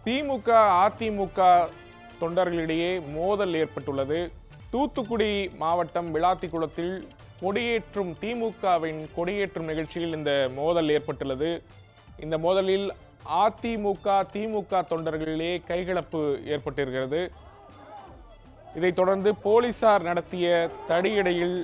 திமுக அதிமுக தொண்டர்களிடையே மோதல் ஏற்பட்டுள்ளது தூத்துக்குடி மாவட்டம் விளாத்திக்குளத்தில் கொடியேற்றும் திமுகவின் கொடியேற்றும் நிகழ்ச்சியில் இந்த மோதல் ஏற்பட்டுள்ளது இந்த மோதலில் அதிமுக திமுக தொண்டர்களிடையே கைகலப்பு ஏற்பட்டிருக்கிறது இதைத் தொடர்ந்து போலீசார் நடத்திய தடியடையில்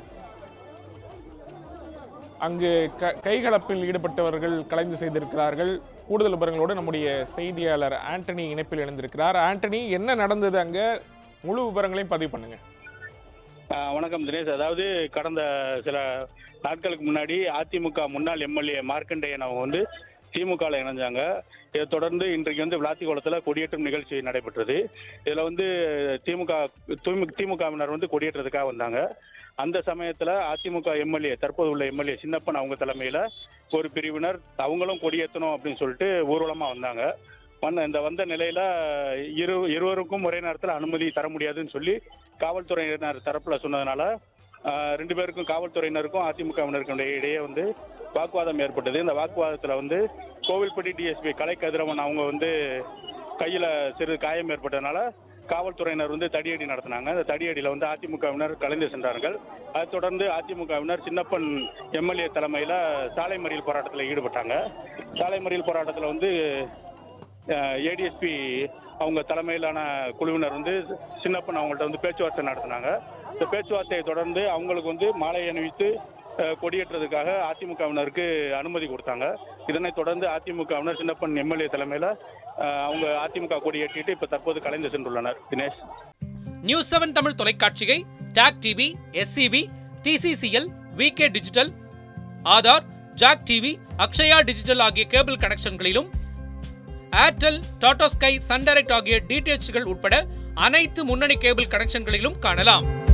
அங்கு க- கைகலப்பில் ஈடுபட்டவர்கள் கலைந்து செய்திருக்கிறார்கள் கூடுதல் விவரங்களோடு நம்முடைய செய்தியாளர் ஆண்டனி இணைப்பில் இணைந்திருக்கிறார் ஆண்டனி என்ன நடந்தது அங்க முழு விவரங்களையும் பதிவு பண்ணுங்க ஆஹ் வணக்கம் தினேஷ் அதாவது கடந்த சில நாட்களுக்கு முன்னாடி அதிமுக முன்னாள் எம்எல்ஏ மார்க்கண்டேயன் அவங்க வந்து திமுகவில் இணைஞ்சாங்க இதை தொடர்ந்து இன்றைக்கு வந்து விளாத்திக்குளத்தில் கொடியேற்றும் நிகழ்ச்சி நடைபெற்றது இதில் வந்து திமுக திமுக திமுகவினர் வந்து கொடியேற்றதுக்காக வந்தாங்க அந்த சமயத்தில் அதிமுக எம்எல்ஏ தற்போது உள்ள எம்எல்ஏ சின்னப்பன் அவங்க தலைமையில் ஒரு பிரிவினர் அவங்களும் கொடியேற்றணும் அப்படின்னு சொல்லிட்டு ஊர்வலமாக வந்தாங்க வந்த இந்த வந்த நிலையில இரு இருவருக்கும் ஒரே நேரத்தில் அனுமதி தர முடியாதுன்னு சொல்லி காவல்துறையினர் தரப்புல சொன்னதுனால ஆஹ், ரெண்டு பேருக்கும் காவல்துறையினருக்கும் அதிமுகவினருக்கும் இடையே வந்து வாக்குவாதம் ஏற்பட்டது இந்த வாக்குவாதத்தில் வந்து கோவில்பட்டி டிஎஸ்பி கலை கதிரவன் அவங்க வந்து கையில் சிறு காயம் ஏற்பட்டதுனால காவல்துறையினர் வந்து தடியடி நடத்தினாங்க அந்த தடியடியில் வந்து அதிமுகவினர் கலைந்து சென்றார்கள் அதைத் தொடர்ந்து அதிமுகவினர் சின்னப்பன் எம்எல்ஏ தலைமையில் சாலை மறியல் போராட்டத்தில் ஈடுபட்டாங்க சாலை மறியல் போராட்டத்தில் வந்து ஏடிஎஸ்பி அவங்க தலைமையிலான குழுவினர் வந்து சின்னப்பன் அவங்கள்ட்ட வந்து பேச்சுவார்த்தை நடத்தினாங்க இந்த பேச்சுவார்த்தையை தொடர்ந்து அவங்களுக்கு வந்து மாலை அணிவித்து அஹ், கொடியேற்றதுக்காக அதிமுகவினருக்கு அனுமதி கொடுத்தாங்க இதனைத் தொடர்ந்து அதிமுகவினர் சின்னப்பன் எம்எல்ஏ தலைமையில் அவங்க அதிமுக கொடியேற்றிட்டு இப்போ தற்போது கலைந்து சென்றுள்ளனர் தினேஷ் நியூஸ் செவன் தமிழ் தொலைக்காட்சியை TAC TV SCV TCCL VK digital Aadhaar Jak TV Akshaya digital ஆகிய கேபிள் கனெக்ஷன்களிலும் Airtel Tata sky Sun direct ஆகிய டிடிஎச்கள் உட்பட அனைத்து முன்னணி கேபிள் கனெக்ஷன்களிலும் காணலாம்